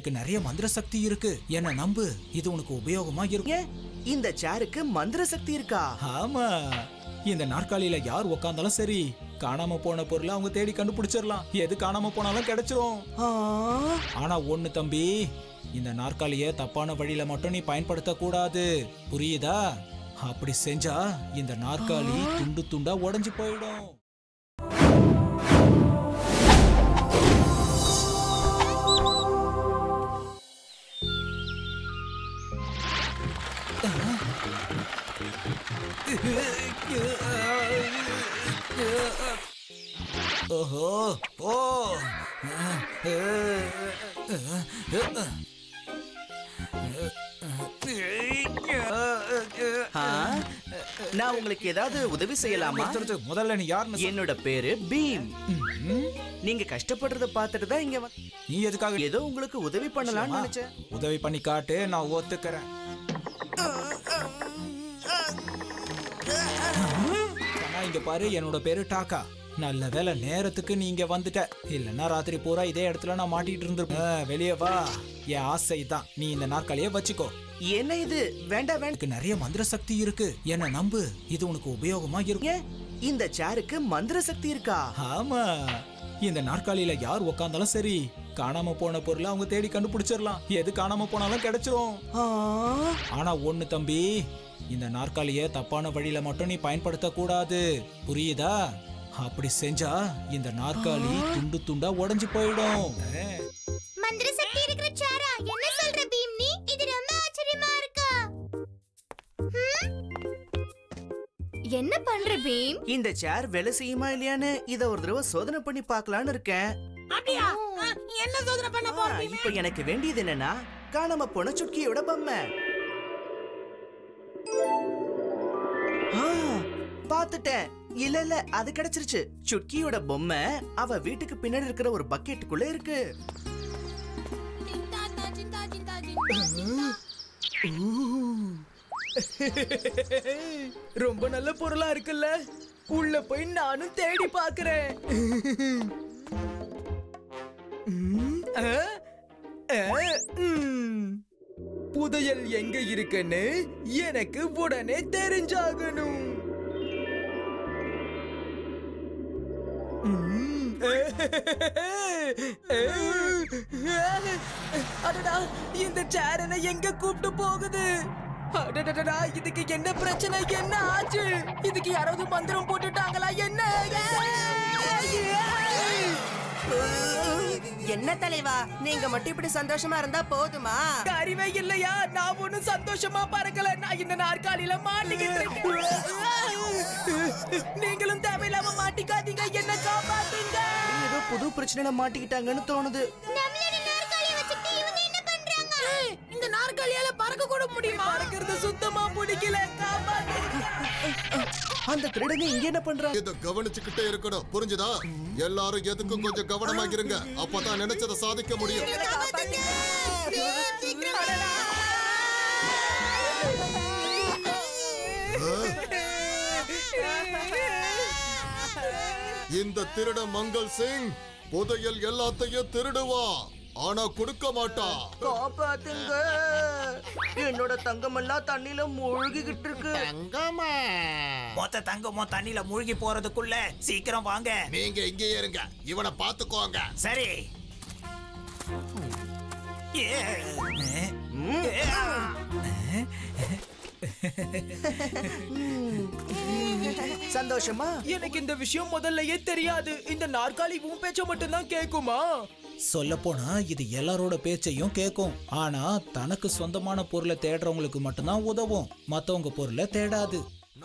இதுக்கு நிறைய மந்திர சக்தி இருக்கு என்ன நம்பு இது உனக்கு உபயோகமா இருக்கும் ஏன் இந்த சேருக்கு மந்திர சக்தி இருக்கா ஆமா இந்த நாற்காலியில யார் உக்காந்தாலும் சரி காணாம போன பொருளை அவங்க தேடி கண்டுபிடிச்சிடலாம் எது காணாம போனாலும் கிடைச்சிரும் ஆ, ஆனா ஒண்ணு தம்பி இந்த நாற்காலிய தப்பான வழியில மட்டும் நீ பயன்படுத்த கூடாது புரியுதா அப்படி செஞ்சா இந்த நாற்காலி துண்டு துண்டா உடைஞ்சு போயிடும் ஓஹோ ஓ ஆ, நான் உங்களுக்கு ஏதாவது உதவி செய்யலாமா முதல்ல நீ யாருன்னு சொல்லு. என்னோட பேரு பீம் ம்ஹும். நீங்க கஷ்டப்படுறத பார்த்துட்டு தான் இங்க வந்தேன். நீ எதுக்காக ஏதோ உங்களுக்கு உதவி பண்ணலாம்னு நிச்சயமா. நினைச்சேன் உதவி பண்ணி காட்டு நான் ஒத்துக்கிறேன் ஆனா இங்க பாரு என்னோட பேரு டாக்கா நல்ல வேளை நேரத்துக்கு நீ இங்க வந்துட்ட இல்லைன்னா ராத்திரி பூரா இதே இடத்துல நான் மாட்டிட்டு இருந்திருப்பேன் வெளியே வா என் ஆசை தான் நீ இந்த நாற்காலியை வச்சுக்கோ என்ன இது வேண்டாம் வேண்டாம் இதுக்கு நிறைய மந்திர சக்தி இருக்கு என்ன நம்பு இது உனக்கு உபயோகமா இருக்கும் ஏன் இந்த சேருக்கு மந்திர சக்தி இருக்கா ஆமா இந்த நாற்காலியில யார் உக்காந்தாலும் சரி காணாம போன பொருளை அவங்க தேடி கண்டுபிடிச்சிடலாம் எது காணாம போனாலும் கிடைச்சிரும் ஆ, ஆனா ஒண்ணு தம்பி இந்த நாற்காலிய தப்பான வழியில மட்டும் நீ பயன்படுத்த கூடாது புரியுதா அப்படி செஞ்சா இந்த நாற்காலி துண்டு துண்டா உடைஞ்சு போயிடும் மந்திர சக்தி இருக்கிற சாரா என்ன சொல்ற பீம் நீ இது ரொம்ப ஆச்சரியமா இருக்கா ஹம்? என்ன பண்ற பீம் இந்த சேர் வேலை செய்யுமா இல்லையான்னு இத ஒரு தடவை சோதனை பண்ணி பார்க்கலான்னு இருக்கேன் அப்படியா ஆ, என்ன சோதனை பண்ண ஆ, போற இப்ப எனக்கு வேண்டியது என்னன்னா காணாம போன சுட்கியோட பொம்மை ஆ, பாத்துட்டேன் இல்ல இல்ல அது கிடைச்சிருச்சு சுட்கியோட பொம்மை அவ வீட்டுக்கு பின்னாடி இருக்கிற ஒரு பக்கெட்டுக்குள்ள இருக்கு ரொம்ப நல்ல பொருளா இருக்குல்ல உள்ள போய் நானும் தேடி பாக்குறேன் ம், ஆ, ஆ, ம். புதையல் எங்க இருக்குன்னு எனக்கு உடனே தெரிஞ்சாகணும் ம், அடடா இந்த சேர் என்ன எங்க கூப்பிட்டு போகுது அடடடடா இதுக்கு என்ன பிரச்சனை என்ன ஆச்சு இதுக்கு யாராவது மந்திரம் போட்டுட்டாங்களா என்ன என்ன தலைவா நீங்க மட்டும் இப்படி சந்தோஷமா இருந்தா போதுமா அறிவே இல்லையா நான் ஒண்ணும் சந்தோஷமா பறக்கல நான் இந்த நாற்காலியில மாட்டிக்கிட்டு இருக்கேன். நீங்களும் தேவையில்லாம மாட்டிக்காதீங்க என்ன காப்பாத்துங்க ஏதோ புது பிரச்சனையில மாட்டிக்கிட்டாங்கன்னு தோணுது நம்மளோட நாற்காலியை வச்சுட்டு இவங்க என்ன பண்றாங்க இந்த நாற்காலியால பறக்க கூட முடியுமா பறக்கிறது சுத்தமா பிடிக்கல காப்பாத்துங்க அந்த திருடங்க இங்க என்ன பண்றாங்க இத கவனிச்சுக்கிட்டே இருக்கணும் புரிஞ்சுதா எல்லாரும் எதுக்கும் கொஞ்சம் கவனமா இருங்க அப்பதான் நினைச்சதை சாதிக்க முடியும் இந்த திருட மங்கள் சிங் புதையல் எல்லாத்தையும் திருடுவான் ஆனா கொடுக்க மாட்டான் காப்பாத்துங்க என்னோட தங்கமெல்லாம் தண்ணியில மூழ்கிக்கிட்டு இருக்கு மொத்த தங்கமோ தண்ணியில மூழ்கி போறதுக்குள்ள சீக்கிரம் வாங்க நீங்க இங்கேயே இருங்க இவனை பாத்துக்கோங்க சரி ஏ. ஏ. சந்தோஷமா எனக்கு இந்த விஷயம் முதல்லயே தெரியாது இந்த நாற்காலி உன் பேச்ச மட்டும் தான் கேக்குமா சொல்லப்போனா இது எல்லாரோட பேச்சையும் கேட்கும் ஆனா தனக்கு சொந்தமான பொருளை தேடுறவங்களுக்கு மட்டும்தான் உதவும் மத்தவங்க பொருளை தேடாது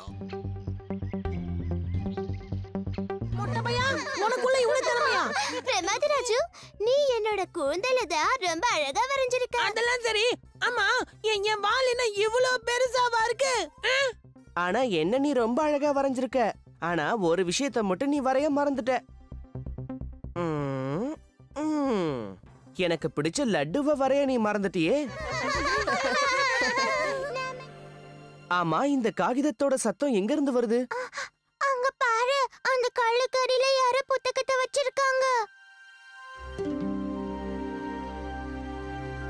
முட்டைப்பையா உனக்குள்ள இவ்வளவு திறமையா பிரமாதராஜு நீ என்னோட குழந்தையில தான் ரொம்ப அழகா வரைஞ்சிருக்க அதெல்லாம் சரி ஆமா என் என் வால் என்ன இவ்வளவு பெருசாவா இருக்கு ஆ? ஆனா என்ன நீ ரொம்ப அழகா வரைஞ்சிருக்க ஆனா ஒரு விஷயத்த மட்டும் நீ வரைய மறந்துட்ட ம், ம். எனக்கு பிடிச்ச லட்டுவ வரைய நீ மறந்துட்டியே ஆமா இந்த காகிதத்தோட சத்தம் எங்க இருந்து வருது அங்க பாரு அந்த கள்ளுக்கடியில யாரோ புத்தகத்தை வச்சிருக்காங்க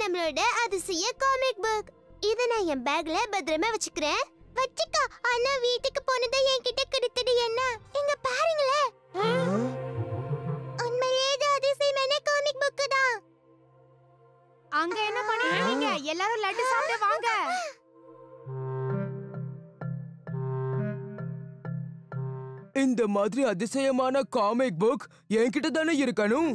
நம்மளோட அதிசய காமிக் புக் இத நான் என் பேக்ல பத்திரமா வச்சுக்கிறேன் வச்சுக்கோ ஆனா வீட்டுக்கு போனதை என்கிட்ட கொடுத்துடு என்ன இங்க பாருங்களேன் உண்மையிலேயே இது அதிசயமான காமிக் புக் தான் அங்க என்ன பண்ணிட்டு இருக்கீங்க எல்லாரும் லட்டு சாப்பிட வாங்க இந்த மாதிரி அதிசயமான காமிக் புக் என்கிட்ட தானே இருக்கணும்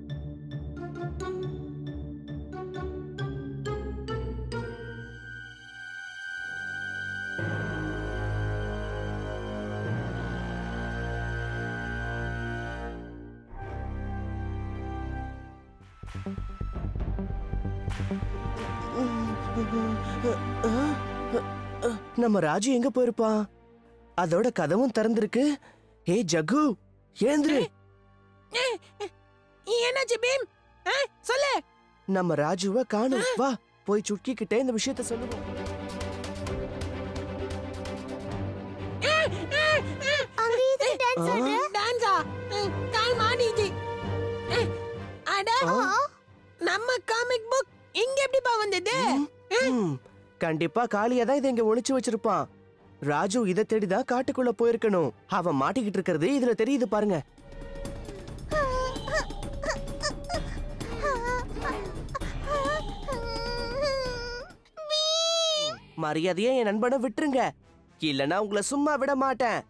நம்ம ராஜு எங்க போயிருப்பான் அதோட கதவும் திறந்திருக்கு ஏ ஜகு எழுந்துரு என்னாச்சு பீம் ஆ, சொல்லு நம்ம ராஜுவ காணும் வா போய் சுட்கி கிட்ட இந்த விஷயத்த சொல்லுவோம் அங்க இது டான்ஸ் ஆடுற டான்ஸா கால் மாடிச்சு அட ஆ? நம்ம காமிக் புக் இங்க எப்படிப்பா வந்தது ம், கண்டிப்பா காளியா தான் இதை இங்க ஒளிச்சு வச்சிருப்பான் ராஜு இதை தேடிதான் காட்டுக்குள்ள போயிருக்கணும் அவன் மாட்டிக்கிட்டு இருக்கிறது இதுல தெரியுது பாருங்க மரியாதையா என் நண்பனை விட்டுருங்க இல்லனா உங்களை சும்மா விட மாட்டேன்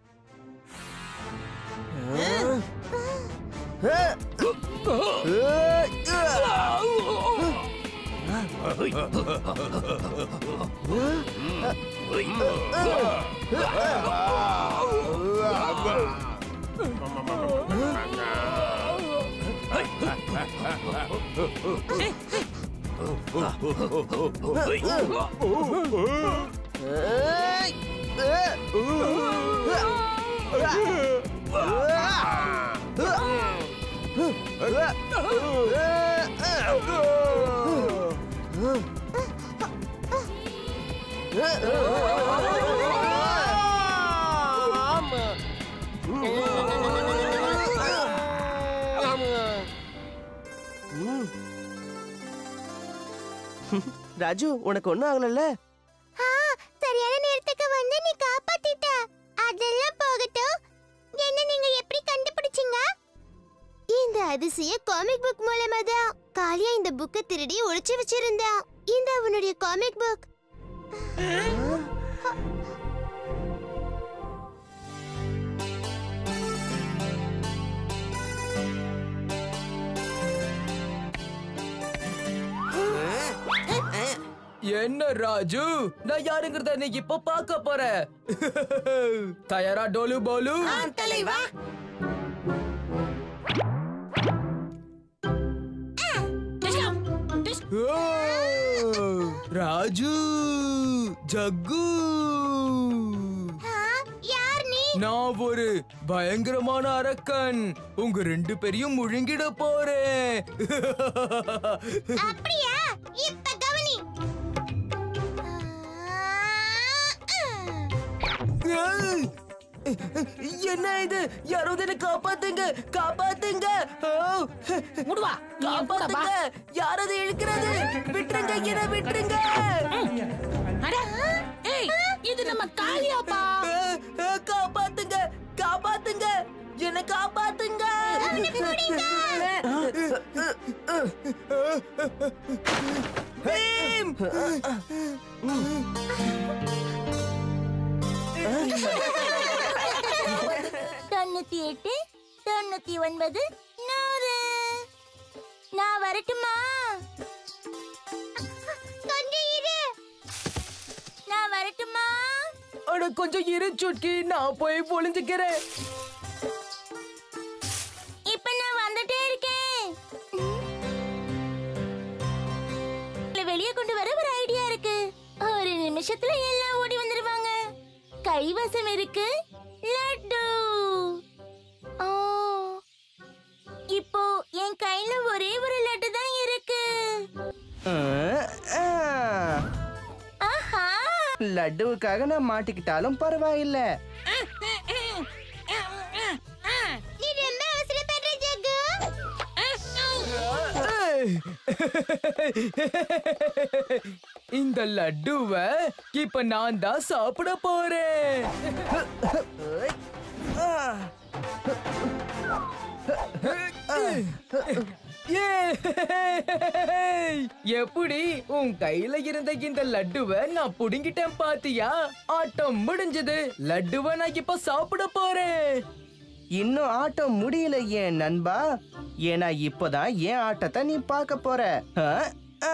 ராஜு உனக்கு ஒண்ணும் ஆகலல்ல ஆ, சரியான நேரத்துக்கு வந்து நீ காப்பாத்திட்ட அதெல்லாம் போகட்டும் என்ன நீங்க எப்படி கண்டுபிடிச்சீங்க இந்த அதிசய காமிக் புக் மூலமா தான் காளியா இந்த புக்கை திருடி ஒளிச்சு வச்சிருந்தா இந்த அவனுடைய காமிக் புக் என்ன ராஜு நான் யாருங்கிறத நீ இப்ப பார்க்க போற தயாரா டோலு போலு தலைவா ஓ, ராஜு ஜக்கு ஆ, யார் நீ நான் ஒரு பயங்கரமான அரக்கன் உங்க ரெண்டு பேரையும் முழுங்கிட போறேன் அப்படியா இப்ப கவனி ஏய்! என்ன இது யாராவது என்ன காப்பாத்துங்க காப்பாத்துங்க ஓ! முடுவா நீ என் கூட வா காப்பாத்துங்க யாராவது இழுக்கிறது விட்டுருங்க என்ன விட்டுருங்க அட ஏய் இது நம்ம காளியாப்பா அஹ், அஹ், காப்பாத்துங்க காப்பாத்துங்க என்ன காப்பாத்துங்க பீம்! தொண்ணூத்தி எட்டு தொண்ணூத்தி ஒன்பது நூறு நான் வரட்டுமா கொஞ்சம் இரு நான் வரட்டுமா அட கொஞ்சம் இரு சுட்கி நான் போய் பொழிஞ்சுக்கிறேன் இப்ப நான் வந்துட்டே இருக்கேன் உங்களை வெளியே கொண்டு வர ஒரு ஐடியா இருக்கு ஒரு நிமிஷத்துல எல்லாம் ஓடி வந்துருவாங்க கைவசம் இருக்கு லட்டு ஓ இப்போ என் கையில ஒரே ஒரு லட்டு தான் இருக்கு அஹ், அஹ். ஆஹா லட்டுவுக்காக நான் மாட்டிக்கிட்டாலும் பரவாயில்ல நீ ரொம்ப அவசரப்படுற ஜக்கு ஏய், இந்த லட்டுவ இப்ப நான் தான் சாப்பிட போறேன் ஏய்! எப்படி உன் கையில இருந்த இந்த லட்டுவ நான் புடுங்கிட்டேன் பாத்தியா ஆட்டம் முடிஞ்சது லட்டுவ நான் இப்ப சாப்பிட போறேன் இன்னும் ஆட்டம் முடியல ஏன் நண்பா ஏன்னா இப்பதான் என் ஆட்டத்தை நீ பார்க்க போற ஆ? ஆ.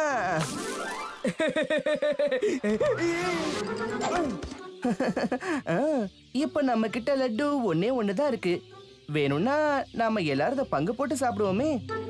ஆ, இப்ப நம்ம கிட்ட லட்டு ஒன்னே ஒண்ணுதான் இருக்கு வேணும்னா நாம எல்லாரும் இதை பங்கு போட்டு சாப்பிடுவோமே